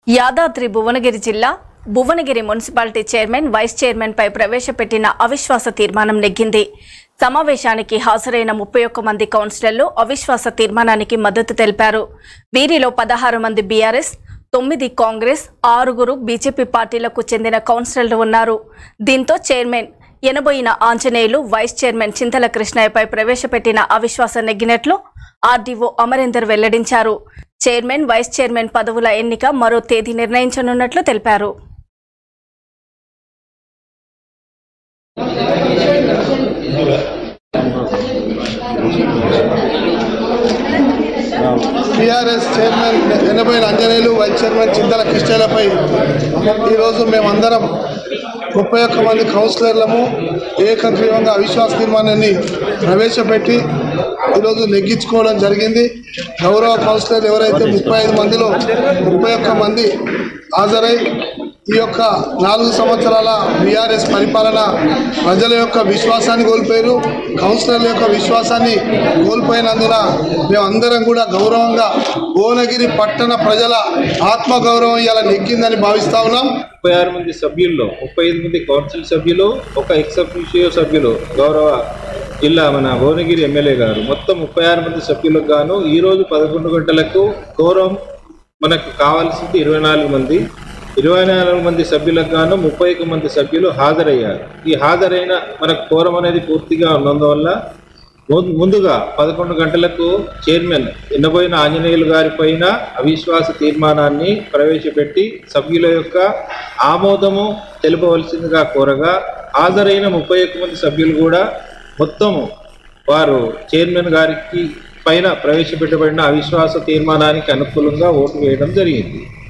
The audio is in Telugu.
యాదాద్రి భువనగిరి జిల్లా Bhuvanagiri municipality chairman vice chairman పై ప్రవేశపెట్టిన అవిశ్వాస తీర్మానం నెగ్గింది సమావేశానికి హాజరైన ముప్పై ఒక్క మంది కౌన్సిలర్లు అవిశ్వాస తీర్మానానికి మద్దతు తెలిపారు వీరిలో పదహారు మంది బీఆర్ఎస్ తొమ్మిది కాంగ్రెస్ ఆరుగురు బీజేపీ పార్టీలకు చెందిన కౌన్సిలర్లు ఉన్నారు దీంతో chairman Enaboina Anjaneyulu vice chairman Chintala కృష్ణయ్యపై ప్రవేశపెట్టిన అవిశ్వాసం నెగ్గినట్లు ఆర్డీఓ అమరేందర్ వెల్లడించారు చైర్మన్ వైస్ చైర్మన్ పదవుల ఎన్నిక మరో తేదీ నిర్ణయించనున్నట్లు తెలిపారు TRS chairman Enaboina Anjaneyulu vice chairman Chintala కృష్ణలపై ఈరోజు మేమందరం ముప్పై ఒక్క మంది కౌన్సిలర్లము ఏకగ్రీవంగా అవిశ్వాస తీర్మానాన్ని ప్రవేశపెట్టి ఈరోజు నెగ్గించుకోవడం జరిగింది గౌరవ కౌన్సిలర్లు ఎవరైతే ముప్పై ఐదు మందిలో ముప్పై ఒక్క మంది హాజరై ఈ యొక్క నాలుగు సంవత్సరాల బీఆర్ఎస్ పరిపాలన ప్రజల యొక్క విశ్వాసాన్ని కోల్పోయారు కౌన్సిలర్ల యొక్క విశ్వాసాన్ని కోల్పోయినందున మేమందరం కూడా గౌరవంగా భువనగిరి పట్టణ ప్రజల ఆత్మగౌరవం ఇలా నెగ్గిందని భావిస్తా ఉన్నాం ముప్పై ఆరు మంది సభ్యుల్లో ముప్పై ఐదు మంది కౌన్సిల్ సభ్యులు ఒక ఎక్సఫిషియో సభ్యులు గౌరవ జిల్లా మన భువనగిరి ఎమ్మెల్యే గారు మొత్తం ముప్పై ఆరు మంది సభ్యులకు గాను ఈరోజు పదకొండు గంటలకు గౌరవం మనకు కావాల్సింది ఇరవై నాలుగు మంది ఇరవై నాలుగు మంది సభ్యులకు గాను ముప్పై ఒక్క మంది సభ్యులు హాజరయ్యారు ఈ హాజరైన మనకు కోరం అనేది పూర్తిగా ఉన్నందువల్ల ము- ముందుగా పదకొండు గంటలకు చైర్మన్ ఎన్నబోయిన ఆంజనేయులు గారి పైన అవిశ్వాస తీర్మానాన్ని ప్రవేశపెట్టి సభ్యుల యొక్క ఆమోదము తెలుపవలసిందిగా కోరగా హాజరైన ముప్పై ఒక్క మంది సభ్యులు కూడా మొత్తము వారు చైర్మన్ గారికి పైన ప్రవేశపెట్టబడిన అవిశ్వాస తీర్మానానికి అనుకూలంగా ఓటు వేయడం జరిగింది